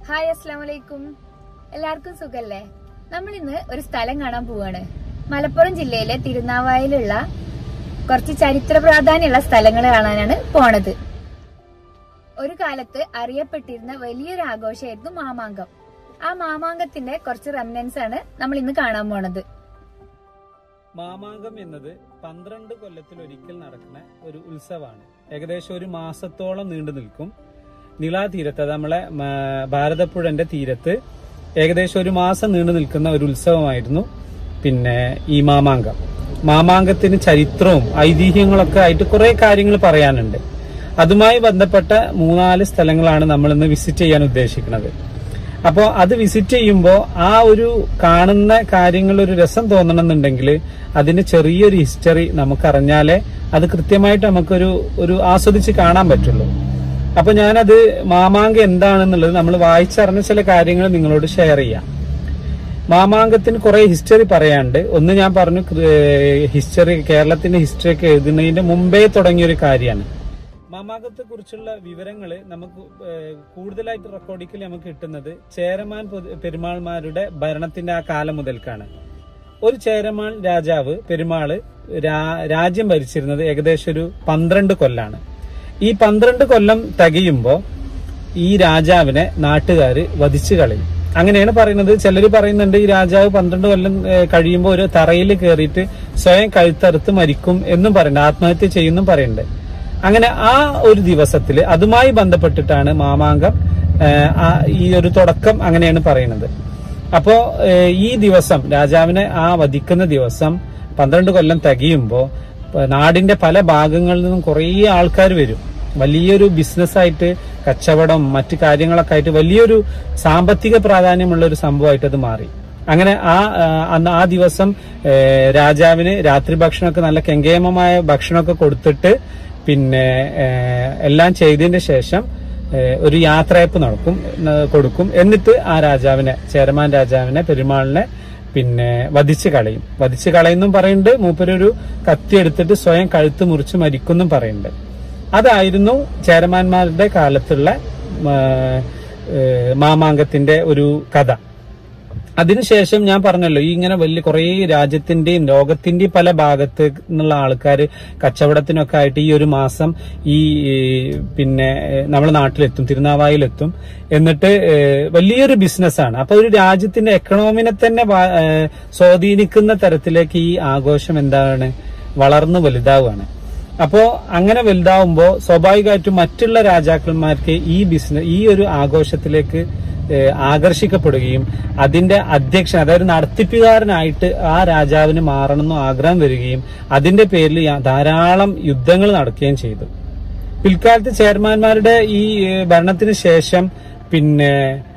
Hi അസ്സാം വലൈക്കും എല്ലാവർക്കും സുഖല്ലേ നമ്മൾ ഇന്ന് ഒരു സ്ഥലം കാണാൻ പോവാണ് മലപ്പുറം ജില്ലയിലെ തിരുനാവായിലുള്ള കുറച്ച് ചരിത്ര പ്രാധാന്യമുള്ള സ്ഥലങ്ങൾ കാണാനാണ് പോണത് ഒരു കാലത്ത് അറിയപ്പെട്ടിരുന്ന വലിയൊരു ആഘോഷമായിരുന്നു മാമാങ്കം ആ മാമാങ്കത്തിന്റെ കുറച്ച് റെമനൻസ് ആണ് നമ്മൾ ഇന്ന് കാണാൻ പോണത് മാമാങ്കം എന്നത് പന്ത്രണ്ട് കൊല്ലത്തിൽ ഒരിക്കൽ നടക്കുന്ന ഒരു ഉത്സവമാണ് ഏകദേശം ഒരു മാസത്തോളം നീണ്ടു നിൽക്കും നിളാ തീരത്ത് അത് നമ്മളെ മ, ഭാരതപ്പുഴന്റെ തീരത്ത് ഏകദേശം ഒരു മാസം നീണ്ടു നിൽക്കുന്ന ഒരു ഉത്സവമായിരുന്നു പിന്നെ ഈ മാമാങ്കം മാമാങ്കത്തിന് ചരിത്രവും ഐതിഹ്യങ്ങളൊക്കെ ആയിട്ട് കുറെ കാര്യങ്ങൾ പറയാനുണ്ട് അതുമായി ബന്ധപ്പെട്ട മൂന്നാല് സ്ഥലങ്ങളാണ് നമ്മൾ ഇന്ന് വിസിറ്റ് ചെയ്യാൻ ഉദ്ദേശിക്കുന്നത് അപ്പോൾ അത് വിസിറ്റ് ചെയ്യുമ്പോൾ ആ ഒരു കാണുന്ന കാര്യങ്ങൾ ഒരു രസം തോന്നണമെന്നുണ്ടെങ്കിൽ അതിന് ചെറിയൊരു ഹിസ്റ്ററി നമുക്കറിഞ്ഞാലേ അത് കൃത്യമായിട്ട് നമുക്കൊരു ഒരു ആസ്വദിച്ച് കാണാൻ പറ്റുള്ളൂ അപ്പൊ ഞാനത് മാമാങ്കം എന്താണെന്നുള്ളത് നമ്മൾ വായിച്ചറിഞ്ഞ ചില കാര്യങ്ങൾ നിങ്ങളോട് ഷെയർ ചെയ്യാം മാമാങ്കത്തിന് കുറെ ഹിസ്റ്ററി പറയാണ്ട് ഒന്ന് ഞാൻ പറഞ്ഞു ഹിസ്റ്ററി കേരളത്തിന്റെ ഹിസ്റ്ററി ഒക്കെ എഴുതുന്നതിന്റെ മുമ്പേ തുടങ്ങിയ ഒരു കാര്യമാണ് മാമാങ്കത്തെ കുറിച്ചുള്ള വിവരങ്ങൾ നമുക്ക് ഏഹ്, കൂടുതലായിട്ട് റെക്കോർഡിക്കൽ നമുക്ക് കിട്ടുന്നത് ചേരമാൻ പൊതു- പെരുമാൾമാരുടെ ഭരണത്തിന്റെ ആ കാലം മുതൽക്കാണ് ഒരു ചേരമാൻ രാജാവ് പെരുമാള് രാ- രാജ്യം ഭരിച്ചിരുന്നത് ഏകദേശം ഒരു പന്ത്രണ്ട് കൊല്ലാണ് ഈ പന്ത്രണ്ട് കൊല്ലം തികയുമ്പോ ഈ രാജാവിനെ നാട്ടുകാര് വധിച്ചു കളയും അങ്ങനെയാണ് പറയുന്നത് ചിലർ പറയുന്നുണ്ട് ഈ രാജാവ് പന്ത്രണ്ട് കൊല്ലം കഴിയുമ്പോൾ ഒരു തറയിൽ കയറിയിട്ട് സ്വയം കഴുത്തറുത്ത് മരിക്കും എന്നും പറയുന്നുണ്ട് ആത്മഹത്യ ചെയ്യുന്നും പറയുന്നുണ്ട് അങ്ങനെ ആ ഒരു ദിവസത്തില് അതുമായി ബന്ധപ്പെട്ടിട്ടാണ് മാമാങ്കം ഏഹ്, ആ ഈ ഒരു തുടക്കം അങ്ങനെയാണ് പറയുന്നത് അപ്പോ ഏഹ്, ഈ ദിവസം രാജാവിനെ ആ വധിക്കുന്ന ദിവസം പന്ത്രണ്ട് കൊല്ലം തികയുമ്പോ പ- നാടിന്റെ പല ഭാഗങ്ങളിൽ നിന്നും കുറേ ആൾക്കാർ വരും വലിയൊരു ബിസിനസ്സായിട്ട് കച്ചവടം മറ്റു കാര്യങ്ങളൊക്കെ ആയിട്ട് വലിയൊരു സാമ്പത്തിക പ്രാധാന്യമുള്ള ഒരു സംഭവമായിട്ട് അത് മാറി അങ്ങനെ ആ ആ, അന്ന് ആ ദിവസം ഏഹ്, രാജാവിന് രാത്രി ഭക്ഷണമൊക്കെ നല്ല കെങ്കേമമായ ഭക്ഷണമൊക്കെ കൊടുത്തിട്ട് പിന്നെ ഏഹ്, എല്ലാം ചെയ്തതിന് ശേഷം ഏഹ്, ഒരു യാത്രയപ്പ് നടക്കും ന- കൊടുക്കും എന്നിട്ട് ആ രാജാവിനെ ചേരമാൻ രാജാവിനെ പെരുമാളിനെ പിന്നെ വധിച്ചു കളയും വധിച്ചു കളയുന്നും പറയുന്നുണ്ട് മൂപ്പരൊരു കത്തി എടുത്തിട്ട് സ്വയം കഴുത്ത് മുറിച്ച് മരിക്കുന്നും പറയുന്നുണ്ട് അതായിരുന്നു ചേരമാന്മാരുടെ കാലത്തുള്ള ആ, ഏഹ്, മാമാങ്കത്തിന്റെ ഒരു കഥ അതിനുശേഷം ഞാൻ പറഞ്ഞല്ലോ ഈ ഇങ്ങനെ വലിയ കുറേ രാജ്യത്തിന്റെയും ലോകത്തിന്റെയും പല ഭാഗത്ത് നിന്നുള്ള ആൾക്കാർ കച്ചവടത്തിനൊക്കെ ആയിട്ട് ഈ ഒരു മാസം ഈ ഏ, പിന്നെ നമ്മുടെ നാട്ടിലെത്തും തിരുനാവായിലെത്തും എന്നിട്ട് ഏ, വലിയൊരു ബിസിനസ്സാണ് അപ്പൊ ഒരു രാജ്യത്തിന്റെ എക്കണോമിനെ തന്നെ വാ- ഏ, സ്വാധീനിക്കുന്ന തരത്തിലേക്ക് ഈ ആഘോഷം എന്താണ് വളർന്നു വലുതാവുകയാണ് അപ്പോ അങ്ങനെ വലുതാവുമ്പോ സ്വാഭാവികമായിട്ടും മറ്റുള്ള രാജാക്കന്മാർക്ക് ഈ ബിസിനസ് ഈ ഒരു ആഘോഷത്തിലേക്ക് ഏഹ്, ആകർഷിക്കപ്പെടുകയും അതിന്റെ അധ്യക്ഷൻ അതായത് നടത്തിപ്പുകാരനായിട്ട് ആ രാജാവിന് മാറണമെന്ന് ആഗ്രഹം വരികയും അതിന്റെ പേരിൽ യാ- ധാരാളം യുദ്ധങ്ങൾ നടക്കുകയും ചെയ്തു പിൽക്കാലത്ത് ചെയർമാൻമാരുടെ ഈ ഏഹ്, ഭരണത്തിന് ശേഷം പിന്നെ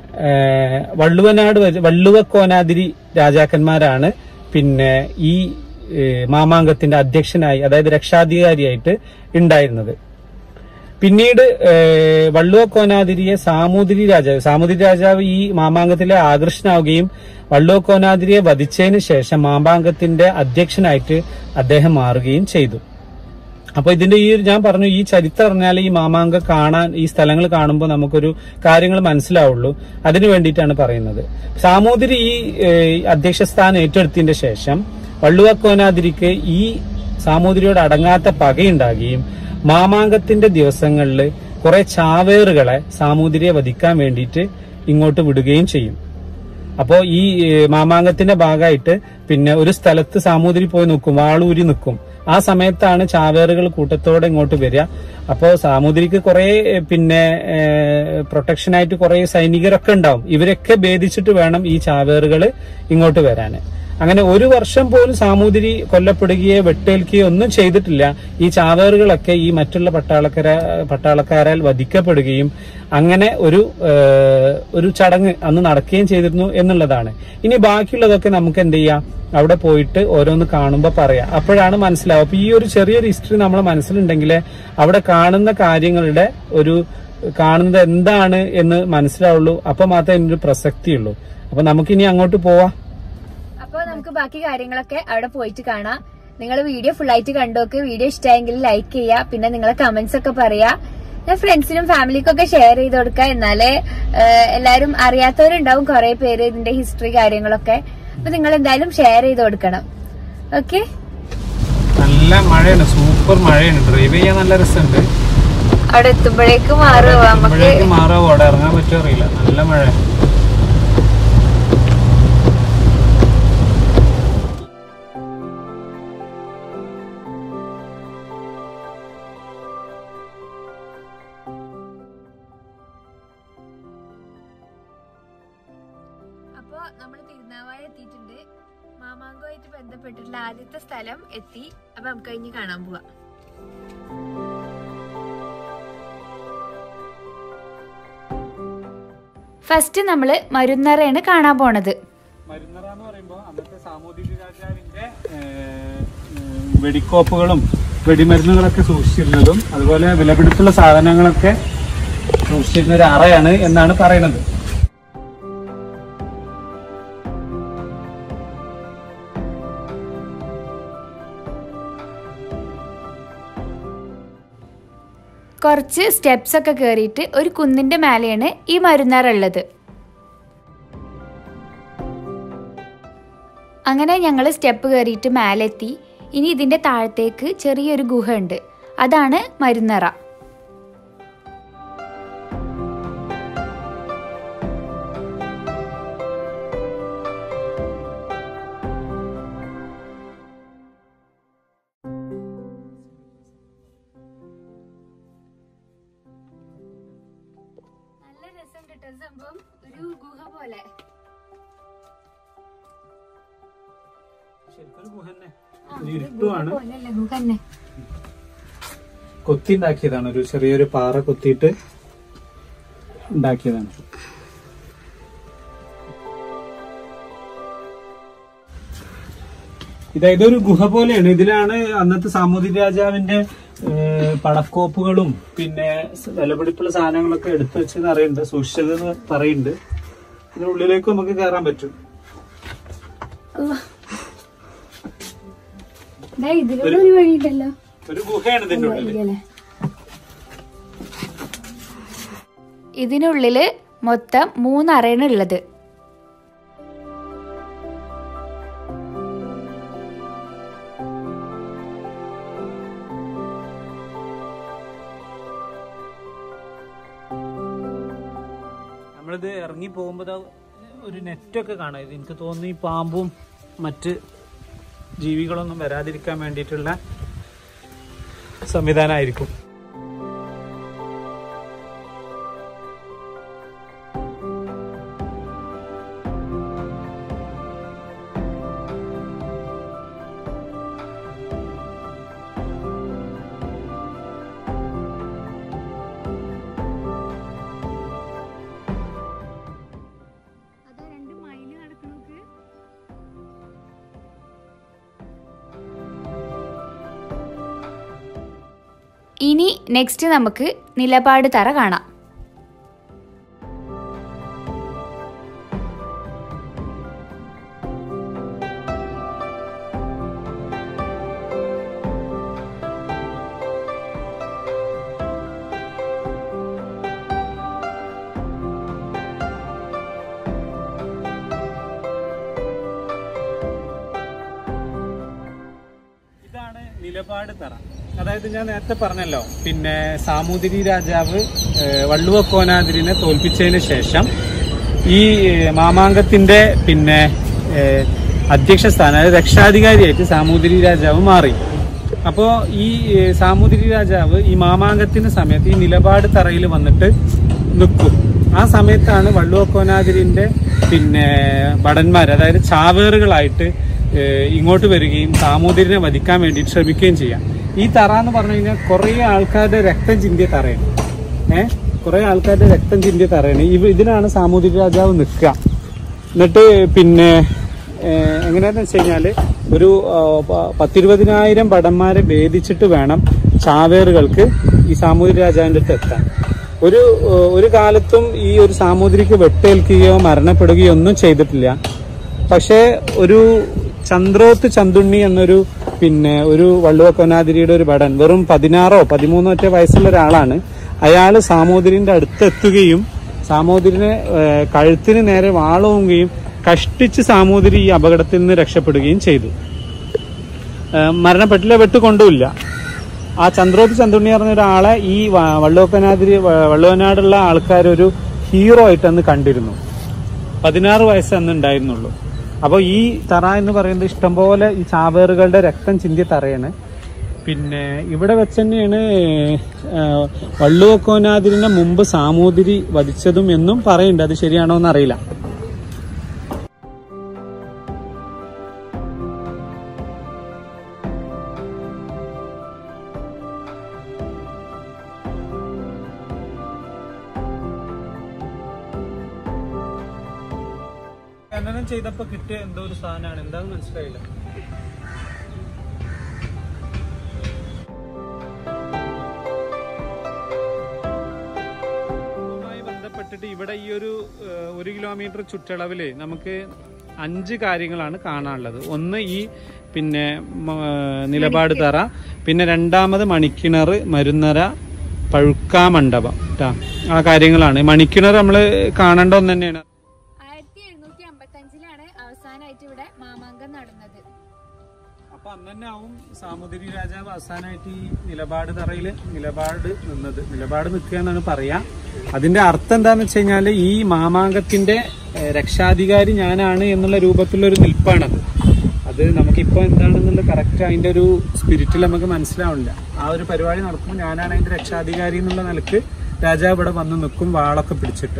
ഏഹ്, വള്ളുവനാട് വരെ- വള്ളുവക്കോനാതിരി രാജാക്കന്മാരാണ് പിന്നെ ഈ ഏഹ്, മാമാങ്കത്തിന്റെ അധ്യക്ഷനായി അതായത് രക്ഷാധികാരിയായിട്ട് ഉണ്ടായിരുന്നത് പിന്നീട് ഏഹ്, വള്ളുവക്കോനാതിരിയെ സാമൂതിരി രാജാവ് സാമൂതിരി രാജാവ് ഈ മാമാങ്കത്തിലെ ആകർഷനാവുകയും വള്ളുവക്കോനാതിരിയെ വധിച്ചതിന് ശേഷം മാമാങ്കത്തിന്റെ അധ്യക്ഷനായിട്ട് അദ്ദേഹം മാറുകയും ചെയ്തു അപ്പൊ ഇതിന്റെ ഈ ഒരു ഞാൻ പറഞ്ഞു ഈ ചരിത്രം അറിഞ്ഞാൽ ഈ മാമാങ്കം കാണാൻ ഈ സ്ഥലങ്ങൾ കാണുമ്പോൾ നമുക്കൊരു കാര്യങ്ങൾ മനസ്സിലാവുള്ളൂ അതിനു വേണ്ടിയിട്ടാണ് പറയുന്നത് സാമൂതിരി ഈ ഏഹ്, അധ്യക്ഷ സ്ഥാനം ഏറ്റെടുത്തതിന്റെ ശേഷം വള്ളുവക്കോനാതിരിക്ക് ഈ സാമൂതിരിയോട് അടങ്ങാത്ത പകയുണ്ടാകുകയും മാമാങ്കത്തിന്റെ ദിവസങ്ങളിൽ കുറെ ചാവേറുകളെ സാമൂതിരിയെ വധിക്കാൻ വേണ്ടിയിട്ട് ഇങ്ങോട്ട് വിടുകയും ചെയ്യും അപ്പോ ഈ ഏഹ്, മാമാങ്കത്തിന്റെ ഭാഗമായിട്ട് പിന്നെ ഒരു സ്ഥലത്ത് സാമൂതിരി പോയി നിൽക്കും വാളൂരി നിൽക്കും ആ സമയത്താണ് ചാവേറുകൾ കൂട്ടത്തോടെ ഇങ്ങോട്ട് വരിക അപ്പോ സാമൂതിരിക്ക് കുറെ ഏഹ്, പിന്നെ പ്രൊട്ടക്ഷനായിട്ട് കുറെ സൈനികരൊക്കെ ഉണ്ടാവും ഇവരൊക്കെ ഭേദിച്ചിട്ട് വേണം ഈ ചാവേറുകൾ ഇങ്ങോട്ട് വരാൻ അങ്ങനെ ഒരു വർഷം പോലും സാമൂതിരി കൊല്ലപ്പെടുകയോ വെട്ടേൽക്കുകയോ ഒന്നും ചെയ്തിട്ടില്ല ഈ ചാവേറുകളൊക്കെ ഈ മറ്റുള്ള പട്ടാളക്കാര പട്ടാളക്കാരാൽ വധിക്കപ്പെടുകയും അങ്ങനെ ഒരു ഏഹ്, ഒരു ചടങ്ങ് അന്ന് നടക്കുകയും ചെയ്തിരുന്നു എന്നുള്ളതാണ് ഇനി ബാക്കിയുള്ളതൊക്കെ നമുക്ക് എന്ത് ചെയ്യാം അവിടെ പോയിട്ട് ഓരോന്ന് കാണുമ്പോൾ പറയാം അപ്പോഴാണ് മനസ്സിലാവുക അപ്പൊ ഈ ഒരു ചെറിയൊരു ഹിസ്റ്ററി നമ്മളെ മനസ്സിലുണ്ടെങ്കിൽ അവിടെ കാണുന്ന കാര്യങ്ങളുടെ ഒരു കാണുന്നത് എന്താണ് എന്ന് മനസ്സിലാവുള്ളൂ അപ്പൊ മാത്രമേ ഇതിനൊരു പ്രസക്തിയുള്ളൂ അപ്പൊ നമുക്കിനി അങ്ങോട്ട് പോവാം അപ്പൊ നമുക്ക് ബാക്കി കാര്യങ്ങളൊക്കെ അവിടെ പോയിട്ട് കാണാം നിങ്ങൾ വീഡിയോ ഫുൾ ആയിട്ട് കണ്ടോക്ക് വീഡിയോ ഇഷ്ടമായെങ്കിൽ ലൈക്ക് ചെയ്യുക പിന്നെ നിങ്ങളെ കമന്റ്സ് ഒക്കെ പറയാ ഞാൻ ഫ്രണ്ട്സിനും ഫാമിലിക്കും ഒക്കെ ഷെയർ ചെയ്ത് കൊടുക്കുക എന്നാലേ ഏഹ്, എല്ലാരും അറിയാത്തവരുണ്ടാവും കുറെ പേര് ഇതിന്റെ ഹിസ്റ്ററി കാര്യങ്ങളൊക്കെ അപ്പൊ നിങ്ങൾ എന്തായാലും ഷെയർ ചെയ്ത് കൊടുക്കണം ഓക്കെ നല്ല മഴയാണ് സൂപ്പർ മഴയാണ് ഡ്രൈവ് ചെയ്യാൻ നല്ല രസമുണ്ട് അവിടെ എത്തുമ്പോഴേക്ക് മാറുമോ നമുക്ക് ഇപ്പോഴേക്ക് മാറാവോ അവിടെ ഇറങ്ങാൻ പറ്റുമോ അറിയില്ല നല്ല മഴ അപ്പോ നമ്മൾ തിരുനാവായ എത്തിയിട്ടുണ്ട് മാമാങ്കമായിട്ട് ബന്ധപ്പെട്ടിട്ടുള്ള ആദ്യത്തെ സ്ഥലം എത്തി അപ്പൊ നമുക്ക് കഴിഞ്ഞ് കാണാൻ പോവാ ഫസ്റ്റ് നമ്മള് മരുന്നറയാണ് കാണാൻ പോണത് മരുന്നറ എന്ന് പറയുമ്പോൾ അന്നത്തെ സാമൂതിരി രാജാവിന്റെ ഏഹ്, ഉം, വെടിക്കോപ്പുകളും വെടിമരുന്നുകളൊക്കെ സൂക്ഷിച്ചിരുന്നതും അതുപോലെ വിലപിടിപ്പുള്ള സാധനങ്ങളൊക്കെ സൂക്ഷിച്ചിരുന്ന ഒരു അറയാണ് എന്നാണ് പറയുന്നത് കുറച്ച് സ്റ്റെപ്സ് ഒക്കെ കയറിയിട്ട് ഒരു കുന്നിന്റെ മേലെയാണ് ഈ മരുന്നറ ഉള്ളത് അങ്ങനെ ഞങ്ങൾ സ്റ്റെപ്പ് കയറിയിട്ട് മേലെത്തി ഇനി ഇതിന്റെ താഴത്തേക്ക് ചെറിയൊരു ഗുഹ ഉണ്ട് അതാണ് മരുന്നറ നല്ല രസം കിട്ടും സംഭവം ഒരു ഗുഹ പോലെ ശരിക്കും ഗുഹ തന്നെ ഒരു ഇരുട്ടുമാണ് പോലെയല്ല ഗുഹ തന്നെ കൊത്തി ഉണ്ടാക്കിയതാണ് ഒരു ചെറിയൊരു പാറ കൊത്തിയിട്ട് ഉണ്ടാക്കിയതാണ് ഇത് ഇതൊരു ഗുഹ പോലെയാണ് ഇതിലാണ് അന്നത്തെ സാമൂതിരി രാജാവിന്റെ ഏഹ്, പടക്കോപ്പുകളും പിന്നെ സ- വിലപിടിപ്പുള്ള സാധനങ്ങളൊക്കെ എടുത്തു വെച്ചെന്ന് അറിയുന്നുണ്ട് സൂക്ഷിച്ചതെന്ന് പറയുന്നുണ്ട് ഇതിനുള്ളിലേക്ക് നമുക്ക് കയറാൻ പറ്റും ദാ ഇതിലൂടെ ഒരു വഴിയുണ്ടല്ലോ ഒരു ഗുഹയാണ് ഇതിന്റെ ഉള്ളിൽ വഴിയല്ലേ? ഇതിനുള്ളില് മൊത്തം മൂന്നറയാണ് ഉള്ളത് നമ്മളിത് ഇറങ്ങി പോകുമ്പോൾ ദാ ഒരു നെറ്റൊക്കെ കാണാം ഇത് എനിക്ക് തോന്നുന്നു ഈ പാമ്പും മറ്റ് ജീവികളൊന്നും വരാതിരിക്കാൻ വേണ്ടിയിട്ടുള്ള സംവിധാനമായിരിക്കും ഇനി നെക്സ്റ്റ് നമുക്ക് നിലപാട് തറ കാണാം ഇതാണ് നിലപാട് തറ അതായത് ഞാൻ നേരത്തെ പറഞ്ഞല്ലോ പിന്നെ സാമൂതിരി രാജാവ് ഏഹ്, വള്ളുവക്കോനാതിരിനെ തോൽപ്പിച്ചതിന് ശേഷം ഈ ഏഹ്, മാമാങ്കത്തിന്റെ പിന്നെ ഏഹ്, അധ്യക്ഷ സ്ഥാനം അതായത് രക്ഷാധികാരിയായിട്ട് സാമൂതിരി രാജാവ് മാറി അപ്പോ ഈ ഏഹ്, സാമൂതിരി രാജാവ് ഈ മാമാങ്കത്തിന്റെ സമയത്ത് ഈ നിലപാട് തറയിൽ വന്നിട്ട് നിൽക്കും ആ സമയത്താണ് വള്ളുവക്കോനാതിരിന്റെ പിന്നെ ഭടന്മാർ അതായത് ചാവേറുകളായിട്ട് ഏഹ് ഇങ്ങോട്ട് വരികയും സാമൂതിരിനെ വധിക്കാൻ വേണ്ടി ശ്രമിക്കുകയും ചെയ്യാം ഈ തറ എന്ന് പറഞ്ഞു കഴിഞ്ഞാൽ കുറെ ആൾക്കാരുടെ രക്തം ചിന്തിയ തറയാണ് ഏഹ് കുറെ ആൾക്കാരുടെ രക്തം ചിന്തിയ തറയാണ് ഇവ ഇതിനാണ് സാമൂതിരി രാജാവ് നിൽക്കുക എന്നിട്ട് പിന്നെ ഏഹ് എങ്ങനെയാന്ന് വെച്ച് കഴിഞ്ഞാല് ഒരു ആ, പ- പത്തിരുപതിനായിരം ഭടന്മാരെ ഭേദിച്ചിട്ട് വേണം ചാവേറുകൾക്ക് ഈ സാമൂതിരി രാജാവിന്റെ അടുത്ത് എത്താൻ ഒരു ഏഹ് ഒരു കാലത്തും ഈ ഒരു സാമൂതിരിക്ക് വെട്ടേൽക്കുകയോ മരണപ്പെടുകയോ ഒന്നും ചെയ്തിട്ടില്ല പക്ഷേ ഒരു ചന്ദ്രോത്ത് ചന്തുണ്ണി എന്നൊരു പിന്നെ ഒരു വള്ളുവക്കൊനാതിരിയുടെ ഒരു ഭടൻ വെറും പതിനാറോ പതിമൂന്നോ ഒറ്റ വയസ്സുള്ള ഒരാളാണ് അയാൾ സാമൂതിരിന്റെ അടുത്തെത്തുകയും സാമൂതിരിനെ ഏഹ്, കഴുത്തിന് നേരെ വാളോങ്ങുകയും കഷ്ടിച്ച് സാമൂതിരി ഈ അപകടത്തിൽ നിന്ന് രക്ഷപ്പെടുകയും ചെയ്തു ഏഹ്, മരണപ്പെട്ടില്ല വെട്ടുകൊണ്ടുമില്ല ആ ചന്ദ്രോത്ത് ചന്ദ്രുണ്ണി പറഞ്ഞ ഒരാളെ ഈ വ- വള്ളുവപ്പനാതിരി വ- വള്ളുവനാടുള്ള ആൾക്കാർ ഒരു ഹീറോ ആയിട്ട് അന്ന് കണ്ടിരുന്നു പതിനാറ് വയസ്സ് അന്ന് ഉണ്ടായിരുന്നുള്ളൂ അപ്പോൾ ഈ തറ എന്ന് പറയുന്നത് ഇഷ്ടംപോലെ ഈ ചാവേറുകളുടെ രക്തം ചിന്തിയ തറയാണ് പിന്നെ ഇവിടെ വെച്ച് തന്നെയാണ് ഏഹ്, വള്ളുവക്കോനാതിരിനെ മുമ്പ് സാമൂതിരി വധിച്ചതും എന്നും പറയുന്നുണ്ട് അത് ശരിയാണോ എന്ന് അറിയില്ല ഖനനം ചെയ്തപ്പോ കിട്ടിയ എന്തോ ഒരു സാധനമാണ് എന്താന്ന് മനസ്സിലായില്ല ഇതുമായി ബന്ധപ്പെട്ടിട്ട് ഇവിടെ ഈ ഒരു ഏഹ്, ഒരു കിലോമീറ്റർ ചുറ്റളവില് നമുക്ക് അഞ്ച് കാര്യങ്ങളാണ് കാണാനുള്ളത് ഒന്ന് ഈ പിന്നെ മ- നിലപാട് തറ പിന്നെ രണ്ടാമത് മണിക്കിണർ മരുന്നര പഴുക്കാമണ്ഡപം ട്ടാ. ആ കാര്യങ്ങളാണ് മണിക്കിണർ നമ്മൾ കാണേണ്ട ഒന്ന് തന്നെയാണ് ആയിരത്തി എഴുന്നൂറ്റി അമ്പത്തി അഞ്ചിലാണ് അവസാനമായിട്ട് ഇവിടെ മാമാങ്കം നടന്നത് അപ്പൊ അന്ന് തന്നെ ആവും സാമൂതിരി രാജാവ് അവസാനമായിട്ട് ഈ നിലപാട് തറയില് നിലപാട് നിന്നത് നിലപാട് നിൽക്കുക എന്നാണ് പറയാ അതിന്റെ അർത്ഥം എന്താന്ന് വെച്ച് കഴിഞ്ഞാല് ഈ മാമാങ്കത്തിന്റെ ഏഹ്, രക്ഷാധികാരി ഞാനാണ് എന്നുള്ള രൂപത്തിലുള്ള ഒരു നിൽപ്പാണത് അത് നമുക്കിപ്പോ എന്താണെന്നുള്ള കറക്റ്റ് അതിന്റെ ഒരു സ്പിരിറ്റിൽ നമുക്ക് മനസ്സിലാവില്ല ആ ഒരു പരിപാടി നടക്കുമ്പോൾ ഞാനാണ് അതിന്റെ രക്ഷാധികാരി എന്നുള്ള നിലക്ക് രാജാവ് ഇവിടെ വന്ന് നിൽക്കും വാളൊക്കെ പിടിച്ചിട്ട്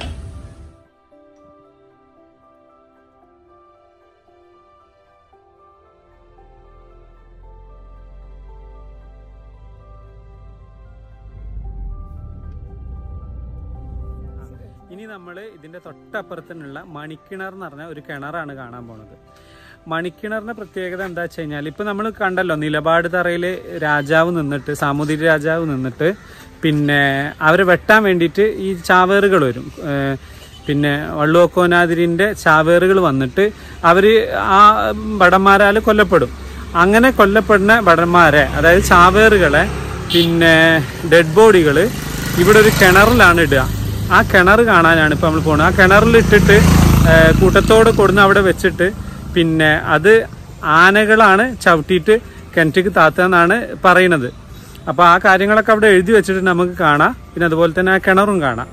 ഇനി നമ്മൾ ഇതിന്റെ തൊട്ടപ്പുറത്തിനുള്ള മണിക്കിണർ എന്ന് പറഞ്ഞ ഒരു കിണറാണ് കാണാൻ പോണത് മണിക്കിണറിന്റെ പ്രത്യേകത എന്താ വെച്ച് കഴിഞ്ഞാൽ ഇപ്പൊ നമ്മൾ കണ്ടല്ലോ നിലപാട് തറയിൽ രാജാവ് നിന്നിട്ട് സാമൂതിരി രാജാവ് നിന്നിട്ട് പിന്നെ അവരെ വെട്ടാൻ വേണ്ടിയിട്ട് ഈ ചാവേറുകൾ വരും ഏഹ് പിന്നെ വള്ളുവക്കോനാതിരിന്റെ ചാവേറുകൾ വന്നിട്ട് അവര് ആ ഭടന്മാരാൽ കൊല്ലപ്പെടും അങ്ങനെ കൊല്ലപ്പെടുന്ന ഭടന്മാരെ അതായത് ചാവേറുകളെ പിന്നെ ഡെഡ് ബോഡികൾ ഇവിടെ ഒരു കിണറിലാണ് ഇടുക ആ കിണർ കാണാനാണ് ഇപ്പൊ നമ്മൾ പോകുന്നത് ആ കിണറിൽ ഇട്ടിട്ട് ഏഹ്, കൂട്ടത്തോടെ കൊടുന്ന് അവിടെ വെച്ചിട്ട് പിന്നെ അത് ആനകളാണ് ചവിട്ടിയിട്ട് കിണറ്റിക്ക് താത്തുക എന്നാണ് പറയുന്നത് അപ്പൊ ആ കാര്യങ്ങളൊക്കെ അവിടെ എഴുതി വെച്ചിട്ട് നമുക്ക് കാണാം പിന്നെ അതുപോലെ തന്നെ ആ കിണറും കാണാം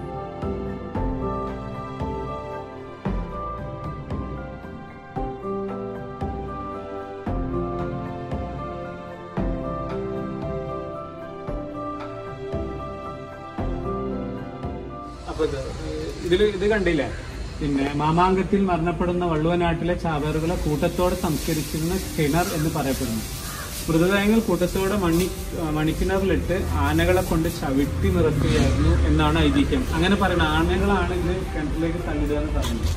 അപ്പൊ ഇത് ഇതില് ഇത് കണ്ടില്ലേ പിന്നെ മാമാങ്കത്തിൽ മരണപ്പെടുന്ന വള്ളുവനാട്ടിലെ ചാവേറുകളെ കൂട്ടത്തോടെ സംസ്കരിച്ചിരുന്ന കിണർ എന്ന് പറയപ്പെടുന്നു മൃതദേഹങ്ങൾ കൂട്ടത്തോടെ മണി മണിക്കിണറിലിട്ട് ആനകളെ കൊണ്ട് ചവിട്ടി നിറക്കുകയായിരുന്നു എന്നാണ് ഐതിഹ്യം അങ്ങനെ പറയുന്നത് ആനകളാണ് ഇത് കിണറ്റിലേക്ക് തള്ളിടുക എന്ന് പറയുന്നത്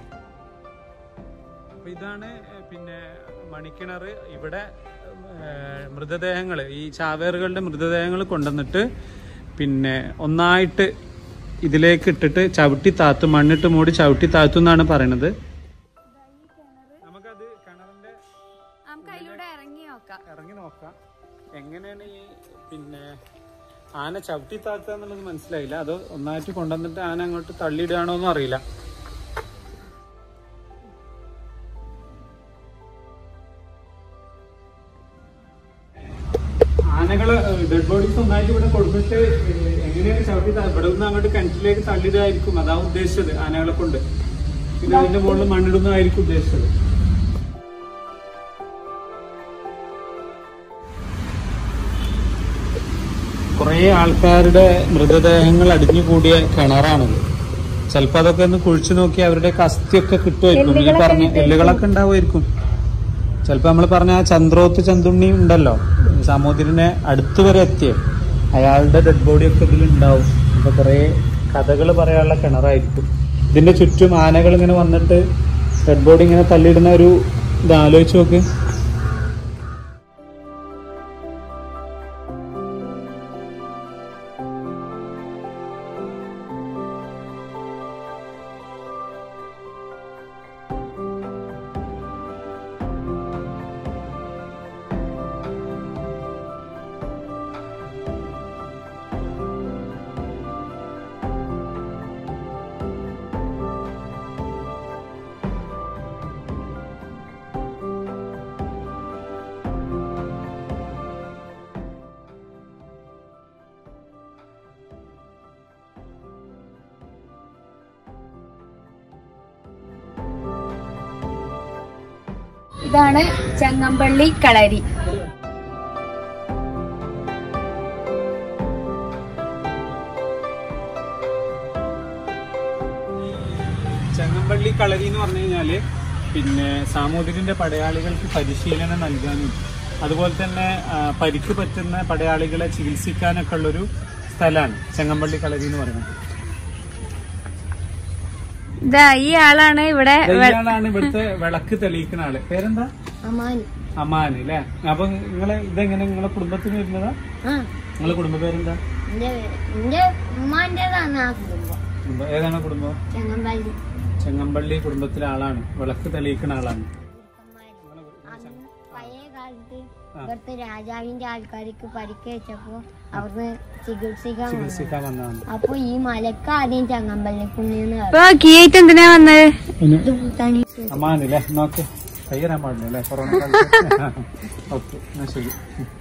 അപ്പൊ ഇതാണ് ഏഹ്, പിന്നെ മണിക്കിണർ ഇവിടെ മൃതദേഹങ്ങൾ ഈ ചാവേറുകളുടെ മൃതദേഹങ്ങൾ കൊണ്ടുവന്നിട്ട് പിന്നെ ഒന്നായിട്ട് ഇതിലേക്ക് ഇട്ടിട്ട് ചവിട്ടി താത്തും മണ്ണിട്ട് മൂടി ചവിട്ടി താത്തും എന്നാണ് പറയണത് നമുക്കത് കിണറിന്റെ നമുക്ക് അതിലൂടെ ഇറങ്ങി നോക്കാം ഇറങ്ങി നോക്കാം എങ്ങനെയാണ് ഈ പിന്നെ ആന ചവിട്ടി താത്തുക എന്നുള്ളത് മനസ്സിലായില്ല അതോ ഒന്നായിട്ട് കൊണ്ടുവന്നിട്ട് ആന അങ്ങോട്ട് തള്ളിയിടുകയാണോ എന്നും അറിയില്ല ആനകള് ഡെഡ് ബോഡീസ് ഒന്നായിട്ട് ഇവിടെ കൊടുത്തിട്ട് ഏഹ്, എങ്ങനെയാണ് ചവിട്ടി താ- ഇവിടെ നിന്ന് അങ്ങോട്ട് കിണറ്റിലേക്ക് തള്ളിയിടായിരിക്കും അതാ ഉദ്ദേശിച്ചത് ആനകളെ കൊണ്ട് പിന്നെ അതിന്റെ മുകളിൽ മണ്ണിടുന്നതായിരിക്കും ഉദ്ദേശിച്ചത് കുറേ ആൾക്കാരുടെ മൃതദേഹങ്ങൾ അടിഞ്ഞുകൂടിയ കിണറാണത് ചിലപ്പോ അതൊക്കെ ഒന്ന് കുഴിച്ചു നോക്കി അവരുടെ അസ്ഥിയൊക്കെ കിട്ടുമായിരിക്കും ഈ പറഞ്ഞ എല്ലുകളൊക്കെ ഉണ്ടാവുമായിരിക്കും ചിലപ്പോ നമ്മൾ പറഞ്ഞ ആ ചന്ദ്രോത്ത് ചന്തുണ്ണി ഉണ്ടല്ലോ സമുദ്രനെ അടുത്ത് വരെ എത്തിയ അയാളുടെ ഡെഡ് ബോഡി ഒക്കെ ഇതിൽ ഉണ്ടാവും അപ്പൊ കുറെ കഥകൾ പറയാനുള്ള കിണറായിരിക്കും ഇതിന്റെ ചുറ്റും ആനകൾ ഇങ്ങനെ വന്നിട്ട് ഡെഡ് ബോഡി ഇങ്ങനെ തള്ളിയിടുന്ന ഒരു ഇത് ആലോചിച്ച് നോക്ക് ഇതാണ് ചങ്ങമ്പള്ളി കളരി ചെങ്ങമ്പള്ളി കളരി എന്ന് പറഞ്ഞു കഴിഞ്ഞാല് പിന്നെ സാമൂതിരിന്റെ പടയാളികൾക്ക് പരിശീലനം നൽകാനും അതുപോലെ തന്നെ ആ, പരിക്ക് പറ്റുന്ന പടയാളികളെ ചികിത്സിക്കാനൊക്കെ ഉള്ളൊരു സ്ഥലമാണ് ചെങ്ങമ്പള്ളി കളരി എന്ന് പറയുന്നത് ഇതാ ഈ ആളാണ് ഇവിടെ ഇയാളാണ് ഇവിടുത്തെ വിളക്ക് തെളിയിക്കുന്ന ആള് പേരെന്താ അമാൻ അമാൻ അല്ലേ അപ്പൊ നിങ്ങളെ ഇതെങ്ങനെ നിങ്ങളെ കുടുംബത്തിന് വരുന്നതാ ആ നിങ്ങളെ കുടുംബ പേരെന്താ എന്റെ എന്റെ ഉമ്മാന്റേതാണ് ആ കുടുംബം കുടുംബം ഏതാണ് കുടുംബം ചെങ്ങമ്പള്ളി ചെങ്ങമ്പള്ളി കുടുംബത്തിലെ ആളാണ് വിളക്ക് തെളിയിക്കുന്ന ആളാണ് അന്ന് പഴയ കാലത്ത് ഇവിടുത്തെ രാജാവിന്റെ ആൾക്കാർക്ക് പരിക്കേറ്റപ്പോ അവിടുന്ന് ചികിത്സിക്കാൻ വന്നു ചികിത്സിക്കാൻ വന്നതാണ് അപ്പൊ ഈ മലക്ക് ആദ്യം ചെങ്ങമ്പള്ളി കുന്നിന്ന് ഇപ്പൊ കീയായിട്ട് എന്തിനാ വന്നത് ഇത് കൂട്ടാൻ അമ്മാനല്ലേ നോക്ക് കയ്യറാൻ പാടില്ല അല്ലേ കൊറോണ കാലത്ത് ഓക്കെ എന്നാ ശരി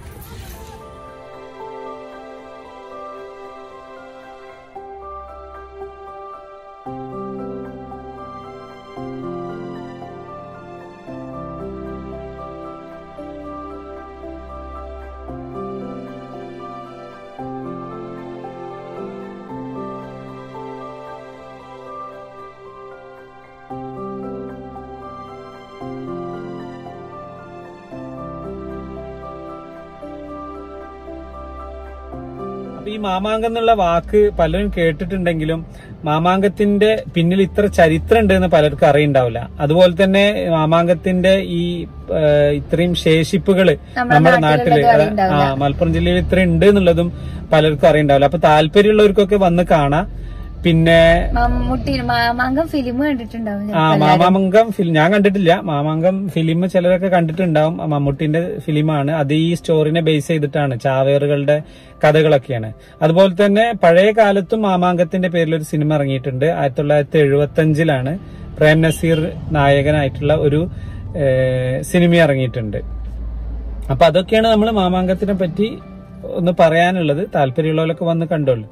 അപ്പൊ ഈ മാമാങ്കം എന്നുള്ള വാക്ക് പലരും കേട്ടിട്ടുണ്ടെങ്കിലും മാമാങ്കത്തിന്റെ പിന്നിൽ ഇത്ര ചരിത്രം ഉണ്ട് എന്ന് പലർക്കും അറിയുണ്ടാവില്ല അതുപോലെ തന്നെ മാമാങ്കത്തിന്റെ ഈ ആ, ഇത്രയും ശേഷിപ്പുകള് നമ്മുടെ നാട്ടില് ആ മലപ്പുറം ജില്ലയിൽ ഇത്ര ഉണ്ട് എന്നുള്ളതും പലർക്കും അറിയുണ്ടാവില്ല അപ്പൊ താല്പര്യമുള്ളവർക്കൊക്കെ വന്ന് കാണാം പിന്നെ മമ്മൂട്ടി മാമാങ്കം ഫിലിം കണ്ടിട്ടുണ്ടാവും ആ മാമാങ്കം ഫിലിം ഞാൻ കണ്ടിട്ടില്ല മാമാങ്കം ഫിലിം ചിലരൊക്കെ കണ്ടിട്ടുണ്ടാവും ആ മമ്മൂട്ടിന്റെ ഫിലിമാണ് അത് ഈ സ്റ്റോറിനെ ബേസ് ചെയ്തിട്ടാണ് ചാവേറുകളുടെ കഥകളൊക്കെയാണ് അതുപോലെ തന്നെ പഴയ കാലത്തും മാമാങ്കത്തിന്റെ പേരിൽ ഒരു സിനിമ ഇറങ്ങിയിട്ടുണ്ട് ആയിരത്തി തൊള്ളായിരത്തി എഴുപത്തി അഞ്ചിലാണ് പ്രേം നസീർ നായകനായിട്ടുള്ള ഒരു ഏഹ്, സിനിമ ഇറങ്ങിയിട്ടുണ്ട് അപ്പൊ അതൊക്കെയാണ് നമ്മൾ മാമാങ്കത്തിനെ പറ്റി ഒന്ന് പറയാനുള്ളത് താല്പര്യമുള്ളവരൊക്കെ വന്ന് കണ്ടോളൂ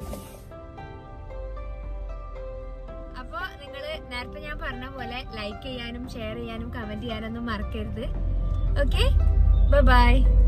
അപ്പൊ നിങ്ങള് നേരത്തെ ഞാൻ പറഞ്ഞ പോലെ ലൈക്ക് ചെയ്യാനും ഷെയർ ചെയ്യാനും കമന്റ് ചെയ്യാനൊന്നും മറക്കരുത് ഓക്കെ ബൈ